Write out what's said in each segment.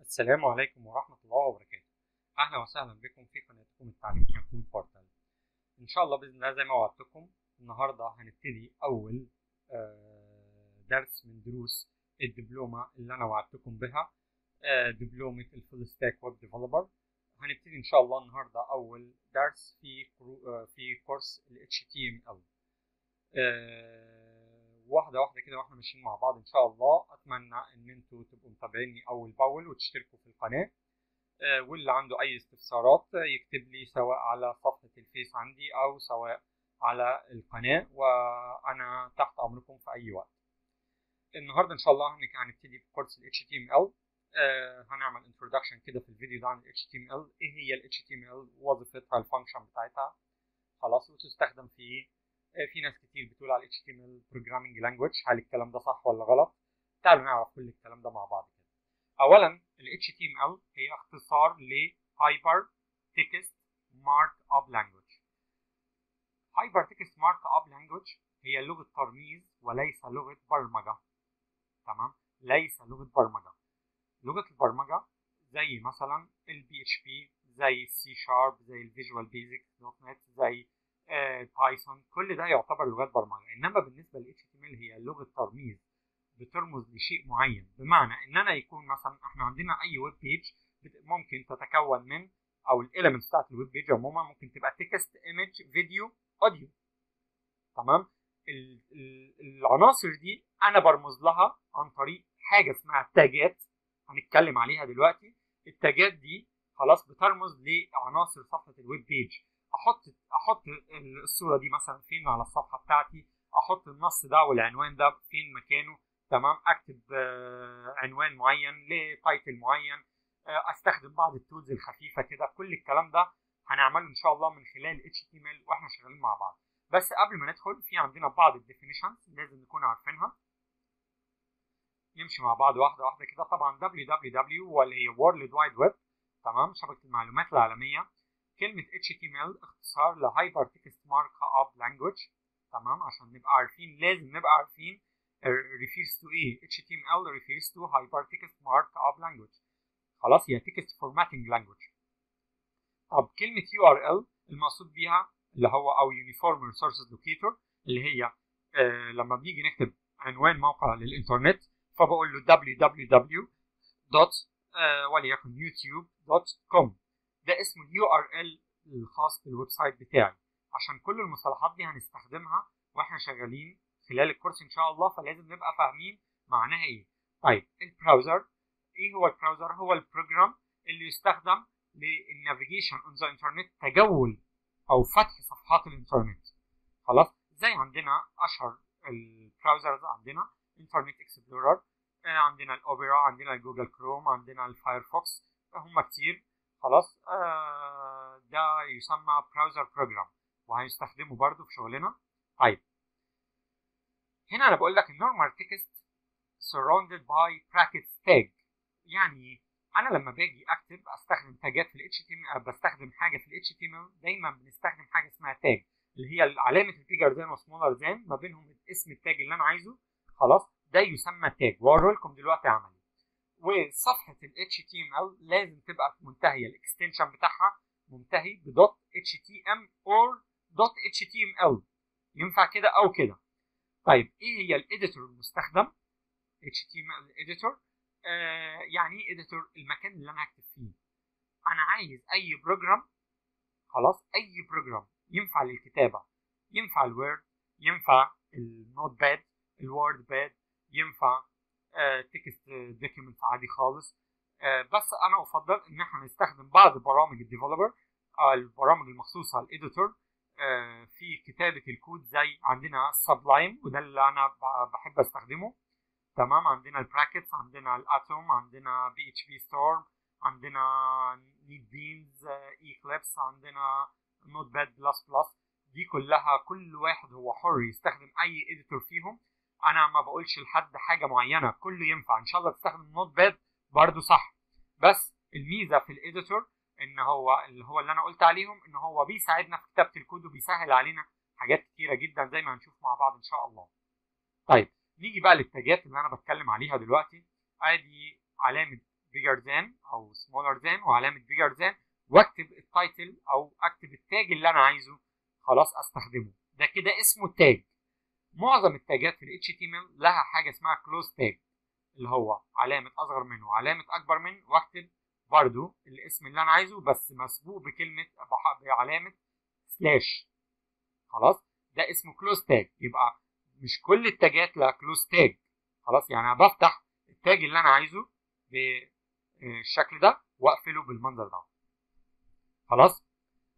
السلام عليكم ورحمة الله وبركاته أهلا وسهلا بكم في قناتكم التعليمية كود بورتال إن شاء الله بإذن الله زي ما وعدتكم النهاردة هنبتدي أول آه، درس من دروس الدبلومة اللي أنا وعدتكم بها آه، دبلومة الفول ستاك ويب ديفلوبر هنبتدي إن شاء الله النهاردة أول درس في كرو- آه، في كورس ال HTML آه، واحدة واحدة كده واحنا ماشيين مع بعض إن شاء الله أتمنى إن أنتوا تبقوا متابعيني أول بأول وتشتركوا في القناة آه، واللي عنده أي استفسارات آه، يكتب لي سواء على صفحة الفيس عندي أو سواء على القناة وأنا تحت أمركم في أي وقت. النهاردة إن شاء الله هنك- هنبتدي بكورس ال HTML آه، هنعمل introduction كده في الفيديو ده عن ال HTML إيه هي ال HTML وظيفتها الفانكشن بتاعتها خلاص وتستخدم في آه، في ناس كتير بتقول على ال HTML programming language هل الكلام ده صح ولا غلط؟ تعالوا نعرف كل الكلام ده مع بعض كده. اولا ال HTML هي اختصار ل Hyper Text Markup Language Hyper Text Markup Language هي لغة ترميز وليس لغة برمجة تمام ليس لغة برمجة لغة البرمجة زي مثلا ال PHP زي السي شارب زي الفيجوال بيزك دوت نت زي بايثون كل ده يعتبر لغات برمجة انما بالنسبة لل HTML هي لغة ترميز بترمز لشيء معين بمعنى ان انا يكون مثلا احنا عندنا اي ويب بيج بت- ممكن تتكون من او الاليمنتس بتاعت الويب بيج عموما ممكن تبقى تكست ايمج فيديو اوديو تمام ال- ال- العناصر دي انا برمز لها عن طريق حاجه اسمها تاجات هنتكلم عليها دلوقتي التاجات دي خلاص بترمز لعناصر صفحه الويب بيج احط احط الصوره دي مثلا فين على الصفحه بتاعتي احط النص ده والعنوان ده فين مكانه تمام اكتب آه، عنوان معين لتايتل معين آه، استخدم بعض التولز الخفيفه كده كل الكلام ده هنعمله ان شاء الله من خلال HTML واحنا شغالين مع بعض بس قبل ما ندخل في عندنا بعض الديفينيشنز لازم نكون عارفينها نمشي مع بعض واحده واحده كده طبعا www واللي هي World Wide Web تمام شبكه المعلومات العالميه كلمه HTML اختصار ل Hypertext Markup Language تمام عشان نبقى عارفين لازم نبقى عارفين refers to ايه HTML refers to Hypertext Markup Language خلاص هي text formatting language طب كلمة URL المقصود بيها اللي هو أو Uniform Resources Locator اللي هي آه لما بنيجي نكتب عنوان موقع للإنترنت فبقول له www دوت آه وليكن يوتيوب دوت كوم ده اسمه اليو ار ال الخاص بالويب سايت بتاعي عشان كل المصطلحات دي هنستخدمها واحنا شغالين خلال الكورس ان شاء الله فلازم نبقى فاهمين معناها ايه طيب البراوزر ايه هو البراوزر هو البروجرام اللي يستخدم للنافيجيشن اون ذا انترنت تجول او فتح صفحات الانترنت خلاص زي عندنا اشهر البراوزرز عندنا انترنت اكسبلورر عندنا الاوبرا عندنا الجوجل كروم عندنا الفايرفوكس هم كتير خلاص آه ده يسمى براوزر بروجرام وهنستخدمه برضو في شغلنا طيب هنا انا بقول لك النورمال تكست surrounded by brackets tag يعني ايه؟ انا لما باجي اكتب استخدم تاجات في ال HTML بستخدم حاجه في ال HTML دايما بنستخدم حاجه اسمها تاج اللي هي علامه البيجر زان وسمولر زان ما بينهم اسم التاج اللي انا عايزه خلاص ده يسمى تاج وهوري لكم دلوقتي عملي وصفحه ال HTML لازم تبقى منتهيه الاكستنشن بتاعها منتهي بدوت HTML or دوت HTML ينفع كده او كده طيب ايه هي الاديتور المستخدم HTML editor آه يعني ايه editor المكان اللي انا هكتب فيه انا عايز اي بروجرام خلاص اي بروجرام ينفع للكتابه ينفع الوورد ينفع النوت باد الوورد باد ينفع تكست دوكيمنت عادي خالص آه بس انا افضل ان احنا نستخدم بعض برامج الديفلوبر البرامج المخصوصه الاديتور آه في كتابه الكود زي عندنا سبلايم وده اللي انا ب- بحب استخدمه تمام عندنا البراكتس عندنا الاتوم عندنا بي اتش بي ستورم عندنا نيت بينز ايكليبس عندنا نوت باد بلس بلس دي كلها كل واحد هو حر يستخدم اي اديتور فيهم انا ما بقولش لحد حاجه معينه كله ينفع ان شاء الله تستخدم نوت باد برضه صح بس الميزه في الاديتور ان هو اللي هو اللي انا قلت عليهم ان هو بيساعدنا في كتابه الكود وبيسهل علينا حاجات كتيره جدا زي ما هنشوف مع بعض ان شاء الله طيب نيجي بقى للتاجات اللي انا بتكلم عليها دلوقتي ادي علامه bigger than او smaller than وعلامه bigger than واكتب التايتل او اكتب التاج اللي انا عايزه خلاص استخدمه ده كده اسمه تاج معظم التاجات في ال HTML لها حاجه اسمها كلوز تاج اللي هو علامه اصغر منه وعلامه اكبر منه واكتب برضو الاسم اللي انا عايزه بس مسبوق بكلمه بعلامه سلاش خلاص ده اسمه كلوز تاج يبقى مش كل التاجات لها كلوز تاج خلاص يعني انا بفتح التاج اللي انا عايزه بالشكل ده واقفله بالمنظر ده خلاص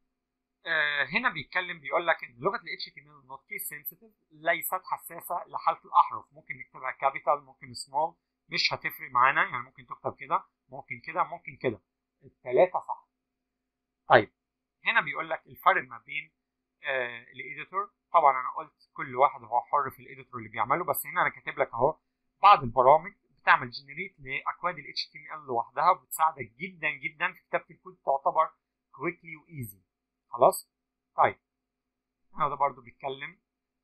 آه هنا بيتكلم بيقول لك ان لغه ال HTML not case sensitive ليست حساسه لحاله الاحرف ممكن نكتبها كابيتال ممكن سمول مش هتفرق معانا يعني ممكن تكتب كده ممكن كده ممكن كده الثلاثه صح طيب هنا بيقول لك الفرق ما بين آه الايديتور طبعا انا قلت كل واحد هو حر في الايديتور اللي بيعمله بس هنا انا كاتب لك اهو بعض البرامج بتعمل جنريت لاكواد ال HTML لوحدها وبتساعدك جدا جدا في كتابه الكود تعتبر كويكلي وايزي خلاص طيب هنا ده برضو بيتكلم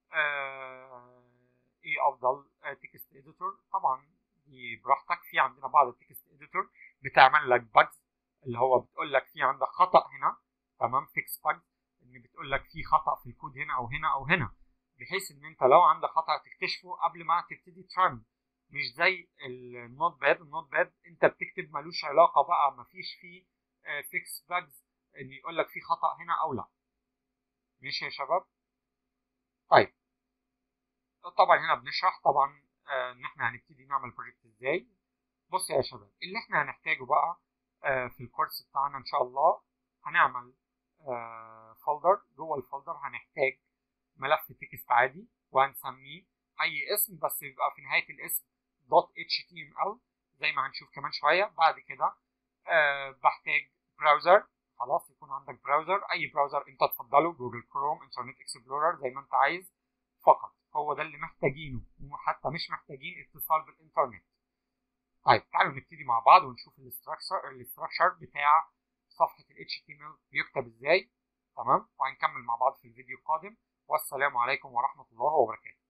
آه ايه افضل تكست آه اديتور طبعا دي براحتك في عندنا بعض التكست اديتور بتعمل لك باجز اللي هو بتقول لك في عندك خطا هنا تمام فيكس باجز ان بتقول لك في خطا في الكود هنا او هنا او هنا بحيث ان انت لو عندك خطا تكتشفه قبل ما تبتدي ترن مش زي النوت باد النوت باد انت بتكتب ملوش علاقه بقى مفيش فيه فيكس باجز ان يقول لك في خطا هنا او لا ماشي يا شباب طيب طبعا هنا بنشرح طبعا آه ان احنا هنبتدي نعمل بروجكت ازاي بص يا شباب اللي احنا هنحتاجه بقى آه في الكورس بتاعنا ان شاء الله هنعمل آه فولدر جوه الفولدر هنحتاج ملف تكست عادي وهنسميه اي اسم بس يبقى في نهايه الاسم دوت html زي ما هنشوف كمان شويه بعد كده أه بحتاج براوزر خلاص يكون عندك براوزر اي براوزر انت تفضله جوجل كروم انترنت اكسبلورر زي ما انت عايز فقط هو ده اللي محتاجينه وحتى مش محتاجين اتصال بالانترنت طيب تعالوا نبتدي مع بعض ونشوف الاستراكشر الاستراكشر بتاع صفحه ال HTML بيكتب ازاي تمام وهنكمل مع بعض في الفيديو القادم والسلام عليكم ورحمه الله وبركاته